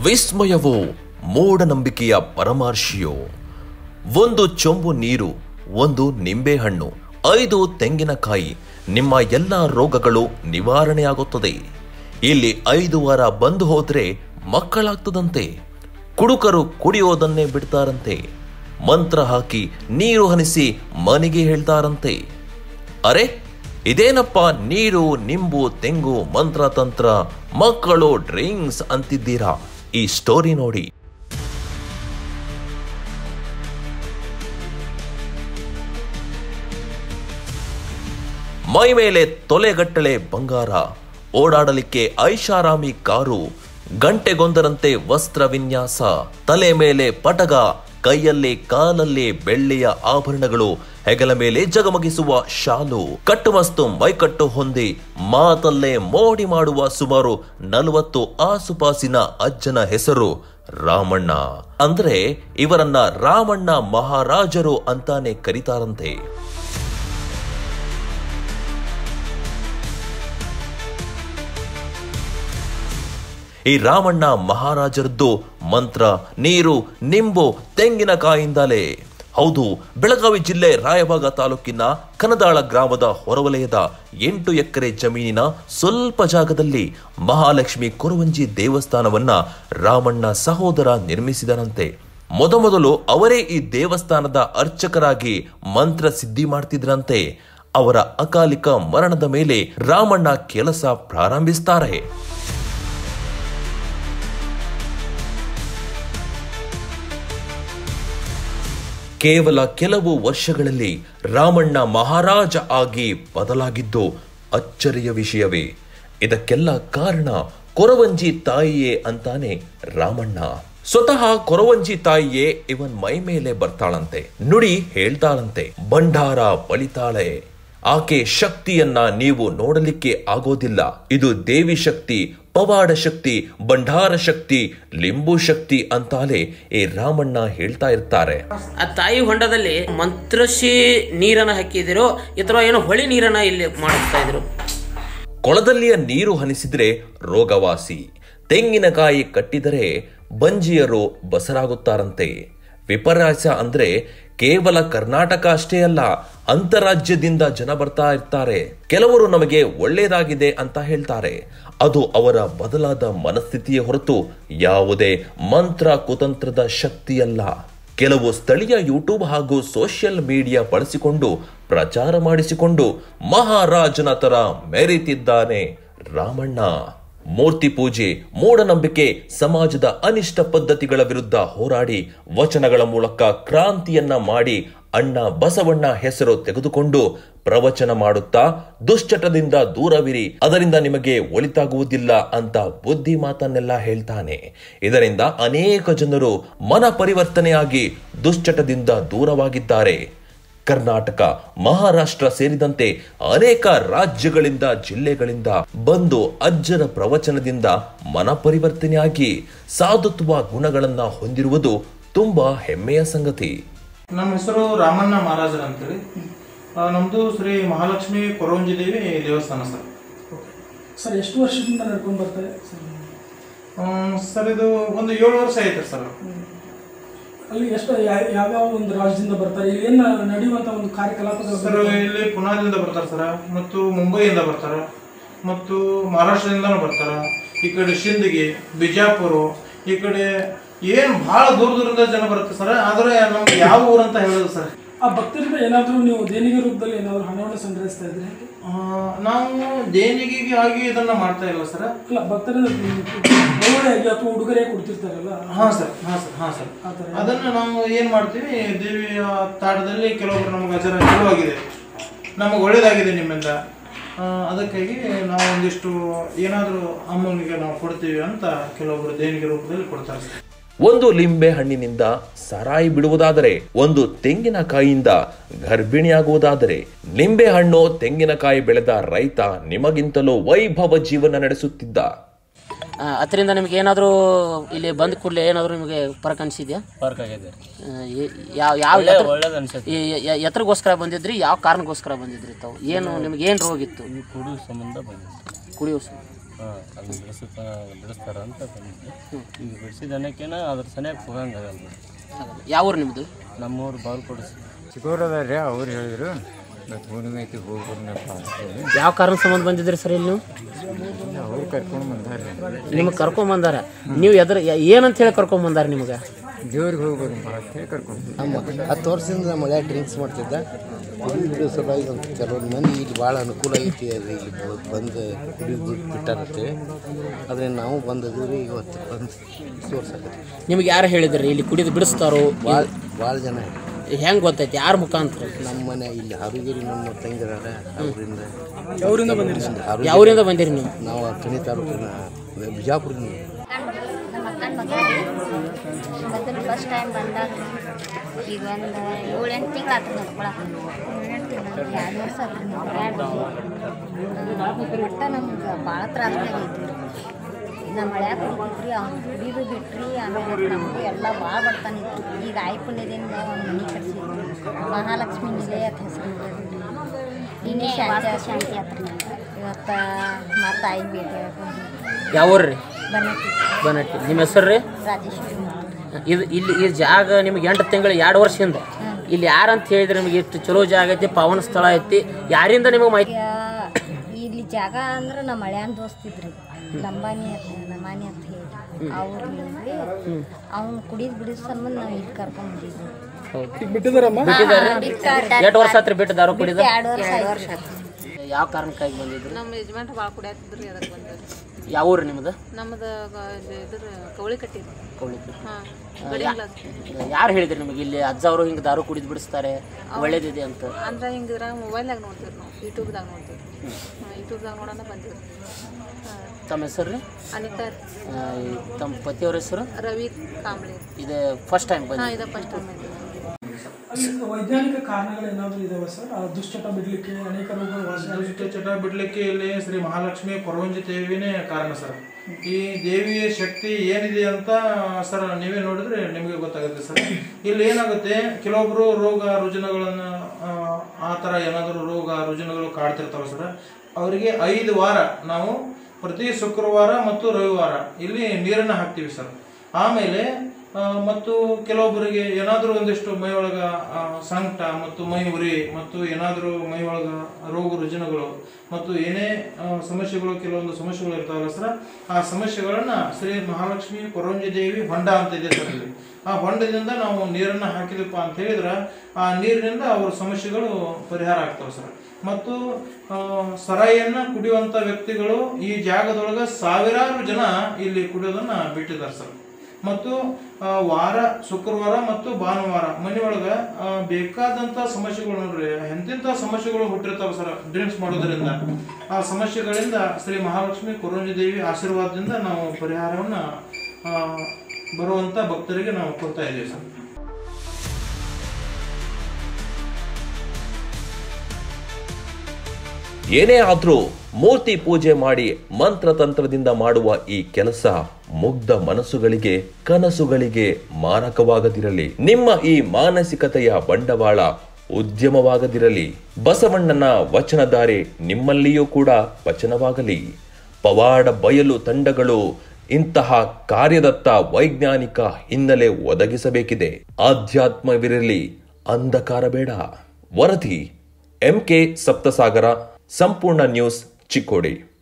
ವಿಸ್ಮಯವೋ ಮೂಢನಂಬಿಕೆಯ ಪರಮಾರ್ಶಿಯೋ ಒಂದು ಚೊಂಬು ನೀರು ಒಂದು ನಿಂಬೆಹಣ್ಣು ಐದು ತೆಂಗಿನಕಾಯಿ ನಿಮ್ಮ ಎಲ್ಲ ರೋಗಗಳು ನಿವಾರಣೆಯಾಗುತ್ತದೆ ಇಲ್ಲಿ ಐದು ವಾರ ಬಂದು ಹೋದ್ರೆ ಮಕ್ಕಳಾಗ್ತದಂತೆ ಕುಡುಕರು ಕುಡಿಯೋದನ್ನೇ ಬಿಡ್ತಾರಂತೆ ಮಂತ್ರ ಹಾಕಿ ನೀರು ಹನಿಸಿ ಮನೆಗೆ ಹೇಳ್ತಾರಂತೆ ಅರೆ ಇದೇನಪ್ಪ ನೀರು ನಿಂಬು ತೆಂಗು ಮಂತ್ರ ತಂತ್ರ ಮಕ್ಕಳು ಡ್ರಿಂಕ್ಸ್ ಅಂತಿದ್ದೀರಾ ಈ ಸ್ಟೋರಿ ನೋಡಿ ಮೈ ಮೇಲೆ ತೊಲೆಗಟ್ಟಲೆ ಬಂಗಾರ ಓಡಾಡಲಿಕ್ಕೆ ಐಷಾರಾಮಿ ಕಾರು ಗಂಟೆಗೊಂದರಂತೆ ವಸ್ತ್ರ ವಿನ್ಯಾಸ ತಲೆ ಮೇಲೆ ಪಟಗ ಕೈಯಲ್ಲಿ ಕಾಲಲ್ಲಿ ಬೆಳ್ಳಿಯ ಆಭರಣಗಳು ಹೆಗಲ ಮೇಲೆ ಜಗಮಗಿಸುವ ಶಾಲು ಕಟ್ಟುಮಸ್ತು ಮೈಕಟ್ಟು ಹೊಂದಿ ಮಾತಲ್ಲೇ ಮೋಡಿ ಮಾಡುವ ಸುಮಾರು ನಲವತ್ತು ಆಸುಪಾಸಿನ ಅಜ್ಜನ ಹೆಸರು ರಾಮಣ್ಣ ಅಂದ್ರೆ ಇವರನ್ನ ರಾಮಣ್ಣ ಮಹಾರಾಜರು ಅಂತಾನೆ ಕರೀತಾರಂತೆ ಈ ರಾಮಣ್ಣ ಮಹಾರಾಜರದ್ದು ಮಂತ್ರ ನೀರು ನಿಂಬು ತೆಂಗಿನಕಾಯಿಂದಲೇ ಹೌದು ಬೆಳಗಾವಿ ಜಿಲ್ಲೆ ರಾಯಭಾಗ ತಾಲೂಕಿನ ಕನದಾಳ ಗ್ರಾಮದ ಹೊರವಲಯದ ಎಂಟು ಎಕರೆ ಜಮೀನಿನ ಸ್ವಲ್ಪ ಜಾಗದಲ್ಲಿ ಮಹಾಲಕ್ಷ್ಮಿ ಕೊರವಂಜಿ ದೇವಸ್ಥಾನವನ್ನ ರಾಮಣ್ಣ ಸಹೋದರ ನಿರ್ಮಿಸಿದನಂತೆ ಮೊದಮೊದಲು ಅವರೇ ಈ ದೇವಸ್ಥಾನದ ಅರ್ಚಕರಾಗಿ ಮಂತ್ರ ಸಿದ್ಧಿ ಮಾಡ್ತಿದ್ರಂತೆ ಅವರ ಅಕಾಲಿಕ ಮರಣದ ಮೇಲೆ ರಾಮಣ್ಣ ಕೆಲಸ ಪ್ರಾರಂಭಿಸ್ತಾರೆ ಕೇವಲ ಕೆಲವು ವರ್ಷಗಳಲ್ಲಿ ರಾಮಣ್ಣ ಮಹಾರಾಜ ಆಗಿ ಬದಲಾಗಿದ್ದು ಅಚ್ಚರಿಯ ವಿಷಯವೇ ಇದಕ್ಕೆಲ್ಲ ಕಾರಣ ಕೊರವಂಜಿ ತಾಯಿಯೇ ಅಂತಾನೆ ರಾಮಣ್ಣ ಸ್ವತಃ ಕೊರವಂಜಿ ತಾಯಿಯೇ ಇವನ್ ಮೈ ಮೇಲೆ ಬರ್ತಾಳಂತೆ ನುಡಿ ಹೇಳ್ತಾಳಂತೆ ಭಂಡಾರ ಬಳಿತಾಳೆ ಆಕೆ ಶಕ್ತಿಯನ್ನ ನೀವು ನೋಡಲಿಕ್ಕೆ ಆಗೋದಿಲ್ಲ ಇದು ದೇವಿ ಶಕ್ತಿ ಪವಾಡ ಶಕ್ತಿ ಭಂಡಾರ ಶಕ್ತಿ ಲಿಂಬು ಶಕ್ತಿ ಅಂತಾಲೆ ಈ ರಾಮಣ್ಣ ಹೇಳ್ತಾ ಇರ್ತಾರೆ ಆ ತಾಯಿ ಹೊಂಡದಲ್ಲಿ ಮಂತ್ರಶಿ ನೀರನ್ನ ಹಾಕಿದಿರೋ ಅಥವಾ ಏನೋ ಹೊಳಿ ನೀರನ್ನ ಇಲ್ಲಿ ಮಾಡಿಸ್ತಾ ಇದ್ರು ಕೊಳದಲ್ಲಿಯ ನೀರು ಹನಿಸಿದ್ರೆ ರೋಗವಾಸಿ ತೆಂಗಿನಕಾಯಿ ಕಟ್ಟಿದರೆ ಬಂಜಿಯರು ಬಸರಾಗುತ್ತಾರಂತೆ ವಿಪರ್ಯಾಸ ಅಂದ್ರೆ ಕೇವಲ ಕರ್ನಾಟಕ ಅಷ್ಟೇ ಅಲ್ಲ ಅಂತರಾಜ್ಯದಿಂದ ಜನ ಬರ್ತಾ ಇರ್ತಾರೆ ಕೆಲವರು ನಮಗೆ ಒಳ್ಳೇದಾಗಿದೆ ಅಂತ ಹೇಳ್ತಾರೆ ಅದು ಅವರ ಬದಲಾದ ಮನಸ್ಥಿತಿಯ ಹೊರತು ಯಾವುದೇ ಮಂತ್ರ ಕುತಂತ್ರದ ಶಕ್ತಿಯಲ್ಲ ಕೆಲವು ಸ್ಥಳೀಯ ಯೂಟ್ಯೂಬ್ ಹಾಗೂ ಸೋಷಿಯಲ್ ಮೀಡಿಯಾ ಬಳಸಿಕೊಂಡು ಪ್ರಚಾರ ಮಾಡಿಸಿಕೊಂಡು ಮಹಾರಾಜನ ತರ ಮೆರೀತಿದ್ದಾನೆ ರಾಮಣ್ಣ ಮೂರ್ತಿ ಪೂಜೆ ಮೂಢನಂಬಿಕೆ ಸಮಾಜದ ಅನಿಷ್ಟ ಪದ್ಧತಿಗಳ ವಿರುದ್ಧ ಹೋರಾಡಿ ವಚನಗಳ ಮೂಲಕ ಕ್ರಾಂತಿಯನ್ನ ಮಾಡಿ ಅಣ್ಣ ಬಸವಣ್ಣ ಹೆಸರು ತೆಗೆದುಕೊಂಡು ಪ್ರವಚನ ಮಾಡುತ್ತಾ ದುಶ್ಚಟದಿಂದ ದೂರವಿರಿ ಅದರಿಂದ ನಿಮಗೆ ಒಳಿತಾಗುವುದಿಲ್ಲ ಅಂತ ಬುದ್ಧಿ ಮಾತನ್ನೆಲ್ಲ ಹೇಳ್ತಾನೆ ಇದರಿಂದ ಅನೇಕ ಜನರು ಮನ ಪರಿವರ್ತನೆಯಾಗಿ ದುಶ್ಚಟದಿಂದ ದೂರವಾಗಿದ್ದಾರೆ ಕರ್ನಾಟಕ ಮಹಾರಾಷ್ಟ್ರ ಸೇರಿದಂತೆ ಅನೇಕ ರಾಜ್ಯಗಳಿಂದ ಜಿಲ್ಲೆಗಳಿಂದ ಬಂದು ಅಜ್ಜರ ಪ್ರವಚನದಿಂದ ಮನ ಪರಿವರ್ತನೆಯಾಗಿ ಸಾಧುತ್ವ ಗುಣಗಳನ್ನ ಹೊಂದಿರುವುದು ತುಂಬಾ ಹೆಮ್ಮೆಯ ಸಂಗತಿ ನಮ್ಮ ಹೆಸರು ರಾಮಣ್ಣ ಮಹಾರಾಜರ ಅಂತೇಳಿ ಆ, ನಮ್ದು ಶ್ರೀ ಮಹಾಲಕ್ಷ್ಮಿ ಕೊರವಂಜಿ ದೇವಿ ದೇವಸ್ಥಾನ ಸರ್ ಸರ್ ಎಷ್ಟು ವರ್ಷದಿಂದ ನಡ್ಕೊಂಡು ಬರ್ತಾರೆ ಸರ್ ಹ್ಮ್, ಸರ್ ಇದು ಒಂದು ಏಳು ವರ್ಷ ಆಯ್ತು ಸರ್ ಅಲ್ಲಿ ಎಷ್ಟು ಯಾ- ಯಾವ್ಯಾವ ಒಂದು ರಾಜ್ಯದಿಂದ ಬರ್ತಾರೆ ಇಲ್ಲಿ ಏನು ನಡೆಯುವಂತ ಒಂದು ಕಾರ್ಯಕಲಾಪಗಳು ಸರ್ ಇಲ್ಲಿ ಪುನಾದಿಂದ ಬರ್ತಾರೆ ಸರ್ ಮತ್ತು ಮುಂಬೈಯಿಂದ ಬರ್ತಾರ ಮತ್ತು ಮಹಾರಾಷ್ಟ್ರದಿಂದನೂ ಬರ್ತಾರ ಈ ಕಡೆ ಶಿಂದಗಿ ಬಿಜಾಪುರ ಈ ಕಡೆ ಏನು ಭಾಳ ದೂರ ದೂರದ ಜನ ಬರುತ್ತೆ ಸರ್ ಆದರೆ ನಮ್ಗೆ ಯಾವ ಊರು ಅಂತ ಹೇಳೋದು ಸರ್ ಆ ಭಕ್ತರಿಂದ ಏನಾದರೂ ನೀವು ದೇಣಿಗೆ ರೂಪದಲ್ಲಿ ಏನಾದರೂ ಹಣವನ್ನು ಸಂಗ್ರಹಿಸ್ತಾ ಇದ್ರೆ ಆ, ನಾವು ದೇಣಿಗೆಗೆ ಆಗಿ ಇದನ್ನ ಮಾಡ್ತಾ ಇಲ್ಲ ಸರ್ ಅಲ್ಲ ಭಕ್ತರಿಂದ ಬಹುಳೆಯಾಗಿ ಅಥವಾ ಉಡುಗೊರೆ ಕೊಡ್ತಿರ್ತಾರಲ್ಲ ಹಾಂ ಸರ್ ಹಾಂ ಸರ್ ಹಾಂ ಸರ್ ಆ ಥರ ಅದನ್ನು ನಾವು ಏನು ಮಾಡ್ತೀವಿ ದೇವಿಯ ತಾಟದಲ್ಲಿ ಕೆಲವೊಬ್ರು ನಮಗೆ ಅಜರ ಚಲುವಾಗಿದೆ ನಮಗೆ ಒಳ್ಳೇದಾಗಿದೆ ನಿಮ್ಮಿಂದ ಆ, ಅದಕ್ಕಾಗಿ ನಾವು ಒಂದಿಷ್ಟು ಏನಾದರೂ ಅಮ್ಮನಿಗೆ ನಾವು ಕೊಡ್ತೀವಿ ಅಂತ ಕೆಲವೊಬ್ರು ದೇಣಿಗೆ ರೂಪದಲ್ಲಿ ಕೊಡ್ತಾರೆ ಸರ್ ಒಂದು ಲಿಂಬೆ ಹಣ್ಣಿನಿಂದ ಸರಾಯಿ ಬಿಡುವುದಾದರೆ ಒಂದು ತೆಂಗಿನಕಾಯಿಯಿಂದ ಗರ್ಭಿಣಿಯಾಗುವುದಾದರೆ ಲಿಂಬೆ ಹಣ್ಣು ತೆಂಗಿನಕಾಯಿ ಬೆಳೆದ ರೈತ ನಿಮಗಿಂತಲೂ ವೈಭವ ಜೀವನ ನಡೆಸುತ್ತಿದ್ದ ಆ, ಅದರಿಂದ ನಿಮ್ಗೆ ಏನಾದರೂ ಇಲ್ಲಿ ಬಂದ ಕೂಡಲೇ ಏನಾದರೂ ನಿಮಗೆ ಫರಕ್ ಅನಿಸಿದ್ಯಾ ವರ್ಕ್ ಆಗಿದೆ ಯಾವ ಯಾವ ಎತ್ರ- ಒಳ್ಳೇದು ಅನ್ಸುತ್ತೆ ಈ- ಯ- ಎತ್ರಗೋಸ್ಕರ ಬಂದಿದ್ರಿ ಯಾವ ಕಾರಣಕ್ಕೋಸ್ಕರ ಬಂದಿದ್ರಿ ತಾವು ಏನು ನಿಮ್ಗೆ ಏನು ರೋಗ ಇತ್ತು ಕುಡು ಸಂಬಂಧ ಬಂದಿದೆ ಕುಡಿಯೋ ಸ- ಹಾಂ ಅಲ್ಲಿ ಬಿಡಿಸುತ್ತ ಬಿಡಿಸ್ತಾರ ಅಂತ ಬಂದಿದ್ದೆ ಈಗ ಬಿಡಿಸಿದ ಅನ್ನಕ್ಕೇನ ಅದ್ರ ಸನಿಯಾಗಿ ಹೋಗಂಗಾಗಲ್ಲ ಯಾವ ಊರು ನಿಮ್ಮದು ನಮ್ಮೂರು ಬಾಲ್ಕೊಡಿಸಿ ಚಿಕ್ಕವರದಾರ್ರಿ ಅವ್ರು ಹೇಳಿದ್ರು ಇವತ್ತು ಹುಣ್ಣಿಮೆ ಐತಿ ಹೋಗ್ಬರ್ನಪ್ಪ ಅಂತೇಳಿ ಯಾವ ಕಾರಣ ಸಂಬಂಧ ಬಂದಿದ್ರಿ ಸರ್ ಇಲ್ಲಿ ನೀವು ಅವ್ರು ಕರ್ಕೊಂಡು ಬಂದಾರ್ರಿ ನಿಮಗೆ ಕರ್ಕೊಂಬಂದಾರ ನೀವು ಎದ್ರ ಏನಂತ ಹೇಳಿ ಕರ್ಕೊಂಬಂದಾರ ನಿಮಗೆ ದೇವ್ರಿಗೆ ಹೋಗ್ಬೇಕಪ್ಪ ಅಂತೇಳಿ ಕರ್ಕೊಂಡು ಹತ್ತು ವರ್ಷದಿಂದ ಮಳೆ ಡ್ರಿಂಕ್ಸ್ ಮಾಡ್ತಿದ್ದ ಕುಡಿದು ಸಲುವಾಗಿ ಒಂದು ಕೆಲವೊಂದು ಮಂದಿ ಇಲ್ಲಿ ಭಾಳ ಅನುಕೂಲ ಐತಿ ಅದು ಇಲ್ಲಿ ಬ- ಬಂದು ಕುಡಿದು ಬಿಟ್ಟಾರತ್ತೆ ಆದರೆ ನಾವು ಬಂದದ್ದು ರೀ ಇವತ್ತು ಬಂದು ತೋರ್ಸಕತ್ತಿ ನಿಮ್ಗೆ ಯಾರು ಹೇಳಿದ್ರಿ ಇಲ್ಲಿ ಕುಡಿದು ಬಿಡಿಸ್ತಾರೋ ಭಾಳ ಭಾಳ ಜನ ಹೆಂಗೆ ಗೊತ್ತೈತಿ ಯಾರ ಮುಖಾಂತರ ನಮ್ಮ ಮನೆ ಇಲ್ಲಿ ಹಾರುಗಿರಿ ನಮ್ಮ ತಂಗಿರಾರ ಅವರಿಂದ ಅವರಿಂದ ಬಂದಿರಿ ಹಾರು ಯಾವೂರಿಂದ ಬಂದಿರಿ ನೀವು ನಾವು ತುಣಿ ತಾಲೂಕಿನ ಬಿಜಾಪುರದಿಂದ ನಮ್ಮ ಅಕ್ಕನ ಮಗ ಮೊದಲು ಫಸ್ಟ್ ಟೈಮ್ ಬಂದಾಗ ಈಗ ಒಂದು ಏಳೆಂಟು ತಿಂಗಳು ಆತು ನೋಡ್ಕೊಳಕ್ಕೆ ಏಳೆಂಟು ತಿಂಗಳು ಎರಡು ವರ್ಷ ಆತು ನೋಡ್ಕೊಳಕ್ಕೆ ಒಟ್ಟ ನಮ್ಗೆ ಭಾಳ ತ್ರಾಸ್ನಾಗ ಐತಿ ನಮ್ಮ ಮಳ್ಯಾಗ ಹೋಗಿದ್ರಿ ಅವ್ನು ಕುಡಿದು ಬಿಟ್ರಿ ಆಮೇಲೆ ನಮಗೂ ಎಲ್ಲ ಭಾಳ ಬರ್ತಾನೆ ಇತ್ತು ಈಗ ಆಯ್ಪುಣ್ಯದಿಂದ ಒಂದು ಮನೆ ಕಟ್ಸಿ ಮಹಾಲಕ್ಷ್ಮಿ ನಿಲಯ ಅಂತ ಹೆಸರು ಇನ್ನೇ ಶಾಂತಿ ಶಾಂತಿ ಹತ್ರ ಇವತ್ತು ಮತ್ತು ಆಯಿ ಭೇಟಿ ಯಾವ ಊರು ರೀ ಬನ್ನಟ್ಟಿ ಬನಟ್ಟಿ ನಿಮ್ಮ ಹೆಸರು ರೀ ರಾಜೇಶ್ವರಿ ಇದು ಇಲ್ಲಿ ಈ ಜಾಗ ನಿಮ್ಗೆ ಎಂಟು ತಿಂಗಳು ಎರಡು ವರ್ಷದಿಂದ ಇಲ್ಲಿ ಯಾರಂತ ಹೇಳಿದ್ರೆ ನಿಮಗೆ ಇಷ್ಟು ಚಲೋ ಜಾಗ ಐತಿ ಪಾವನ ಸ್ಥಳ ಐತಿ ಯಾರಿಂದ ನಿಮಗೆ ಮಾಹಿತಿ ಈಗ ಇಲ್ಲಿ ಜಾಗ ಅಂದ್ರೆ ನಮ್ಮ ಮಳ್ಯಾನ ದೋಸ್ತಿದ್ರಿ ಲಂಬಾನಿ ಅಂತ ಲಂಬಾನಿ ಅಂತ ಹೇಳಿ ಅವ್ರಲ್ಲಿ ಅವ್ನು ಕುಡಿದು ಬಿಡಿದ ಸಂಬಂಧ ನಾವು ಇಲ್ಲಿ ಕರ್ಕೊಂಡ್ಬಂದಿದ್ವಿ ಈಗ ಬಿಟ್ಟಿದಾರಮ್ಮ ಎಷ್ಟು ವರ್ಷ ಆತ್ರಿ ಬಿಟ್ಟು ದಾರು ಕುಡಿದ ಎರಡು ವರ್ಷ ಎರಡು ವರ್ಷ ಯಾವ ಕಾರಣಕ್ಕಾಗಿ ಬಂದಿದ್ರು ನಮ್ಮ ಯಜಮಾನ್ರು ಭಾಳ ಕುಡಿಯತ್ತಿದ್ರಿ ಅದಕ್ಕೆ ಬಂದಿರಿ ಯಾವ ಊರು ನಿಮ್ಮದು ನಮ್ಮದು ಇದ್ರ ಕವಳಿ ಕಟ್ಟಿರಿ ಕೌಳಿಕಿ. ಹಾಂ ಗಡಿಂಗ್ಲಾಸ್ ಯಾರು ಹೇಳಿದ್ರಿ ನಿಮಗೆ ಇಲ್ಲಿ ಅಜ್ಜ ಅವರು ಹಿಂಗೆ ದಾರು ಕುಡಿದು ಬಿಡಿಸ್ತಾರೆ ಒಳ್ಳೇದಿದೆ ಅಂತ ಅಂದ್ರೆ ಹಿಂಗಿದ್ರ ಮೊಬೈಲ್ದಾಗ ನೋಡ್ತೀವಿ ನಾವು ಯೂಟ್ಯೂಬ್ದಾಗ ನೋಡ್ತೀವಿ ಹಾಂ ಯೂಟ್ಯೂಬ್ದಾಗ ನೋಡೋಣ ಬಂದಿರಿ ಹಾಂ ತಮ್ಮ ಹೆಸರು ರೀ ಅನಿತಾ ಆ, ಈ ತಮ್ಮ ಪತಿಯವ್ರ ಹೆಸರು ರವಿ ಕಾಂಬ್ಳಿ ಇದು ಫಸ್ಟ್ ಟೈಮ್ ಬಂದಿ ಹಾಂ ಇದು ಫಸ್ಟ್ ಟೈಮ್ ಬಂದಿರಿ ಅಲ್ಲಿ ವೈಜ್ಞಾನಿಕ ಕಾರಣಗಳು ಏನಾದರೂ ಇದಾವೆ ಸರ್ ಆ ದುಶ್ಚಟ ಬಿಡಲಿಕ್ಕೆ ಅನೇಕ ರೋಗಗಳು ವಾಸಿ ದುಷ್ಟ ಚಟ ಬಿಡ್ಲಿಕ್ಕೆ ಇಲ್ಲಿ ಶ್ರೀ ಮಹಾಲಕ್ಷ್ಮಿ ಕೊರವಂಜಿ ದೇವಿನೇ ಕಾರಣ ಸರ್ ಈ ದೇವಿಯ ಶಕ್ತಿ ಏನಿದೆ ಅಂತ ಸರ್ ನೀವೇ ನೋಡಿದ್ರೆ ನಿಮಗೆ ಗೊತ್ತಾಗುತ್ತೆ ಸರ್ ಇಲ್ಲಿ ಏನಾಗುತ್ತೆ ಕೆಲವೊಬ್ರು ರೋಗ ರುಜಿನಗಳನ್ನ ಆ, ಆ ಥರ ಏನಾದರೂ ರೋಗ ರುಜಿನಗಳು ಕಾಡ್ತಿರ್ತಾವೆ ಸರ್ ಅವರಿಗೆ ಐದು ವಾರ ನಾವು ಪ್ರತಿ ಶುಕ್ರವಾರ ಮತ್ತು ರವಿವಾರ ಇಲ್ಲಿ ನೀರನ್ನು ಹಾಕ್ತೀವಿ ಸರ್ ಆಮೇಲೆ ಆ, ಮತ್ತು ಕೆಲವೊಬ್ಬರಿಗೆ ಏನಾದರೂ ಒಂದಿಷ್ಟು ಮೈಯೊಳಗ ಆ, ಸಂಕಟ ಮತ್ತು ಮೈ ಉರಿ ಮತ್ತು ಏನಾದರೂ ಮೈಯೊಳಗ ರೋಗ ರುಜಿನಗಳು ಮತ್ತು ಏನೇ ಆ, ಸಮಸ್ಯೆಗಳು ಕೆಲವೊಂದು ಸಮಸ್ಯೆಗಳು ಇರ್ತಾವಲ್ಲ ಸರ್ ಆ ಸಮಸ್ಯೆಗಳನ್ನ ಶ್ರೀ ಮಹಾಲಕ್ಷ್ಮಿ ಕೊರಂಜಿ ದೇವಿ ಹೊಂಡ ಅಂತ ಇದೆ ಸರ್ ಇಲ್ಲಿ ಆ ಹೊಂಡದಿಂದ ನಾವು ನೀರನ್ನು ಹಾಕಿದಪ್ಪ ಅಂತ ಹೇಳಿದ್ರೆ ಆ ನೀರಿನಿಂದ ಅವ್ರ ಸಮಸ್ಯೆಗಳು ಪರಿಹಾರ ಆಗ್ತವೆ ಸರ್ ಮತ್ತು ಆ, ಸರಾಯಿಯನ್ನ ಕುಡಿಯುವಂತ ವ್ಯಕ್ತಿಗಳು ಈ ಜಾಗದೊಳಗ ಸಾವಿರಾರು ಜನ ಇಲ್ಲಿ ಕುಡಿಯೋದನ್ನ ಬಿಟ್ಟಿದ್ದಾರೆ ಸರ್ ಮತ್ತು ಆ, ವಾರ ಶುಕ್ರವಾರ ಮತ್ತು ಭಾನುವಾರ ಮನೆಯೊಳಗ ಆ, ಬೇಕಾದಂತ ಸಮಸ್ಯೆಗಳು ನೋಡ್ರಿ ಎಂತೆಂಥ ಸಮಸ್ಯೆಗಳು ಹುಟ್ಟಿರ್ತಾವ ಸರ್ ಡ್ರಿಂಕ್ಸ್ ಮಾಡೋದ್ರಿಂದ ಆ ಸಮಸ್ಯೆಗಳಿಂದ ಶ್ರೀ ಮಹಾಲಕ್ಷ್ಮಿ ಕೊರಂಜಿ ದೇವಿ ಆಶೀರ್ವಾದದಿಂದ ನಾವು ಪರಿಹಾರವನ್ನ ಆ, ಬರುವಂತ ಭಕ್ತರಿಗೆ ನಾವು ಕೊಡ್ತಾ ಇದ್ದೀವಿ ಸರ್ ಏನೇ ಆದ್ರೂ ಮೂರ್ತಿ ಪೂಜೆ ಮಾಡಿ ಮಂತ್ರತಂತ್ರದಿಂದ ಮಾಡುವ ಈ ಕೆಲಸ ಮುಗ್ಧ ಮನಸ್ಸುಗಳಿಗೆ ಕನಸುಗಳಿಗೆ ಮಾರಕವಾಗದಿರಲಿ ನಿಮ್ಮ ಈ ಮಾನಸಿಕತೆಯ ಬಂಡವಾಳ ಉದ್ಯಮವಾಗದಿರಲಿ ಬಸವಣ್ಣನ ವಚನಧಾರೆ ನಿಮ್ಮಲ್ಲಿಯೂ ಕೂಡ ವಚನವಾಗಲಿ ಪವಾಡ ಬಯಲು ತಂಡಗಳು ಇಂತಹ ಕಾರ್ಯದತ್ತ ವೈಜ್ಞಾನಿಕ ಹಿನ್ನೆಲೆ ಒದಗಿಸಬೇಕಿದೆ ಆಧ್ಯಾತ್ಮವಿರಲಿ ಅಂಧಕಾರ ಬೇಡ ವರದಿ ಎಂಕೆ ಸಪ್ತಸಾಗರ ಸಂಪೂರ್ಣ ನ್ಯೂಸ್ ಚಿಕ್ಕೋಡಿ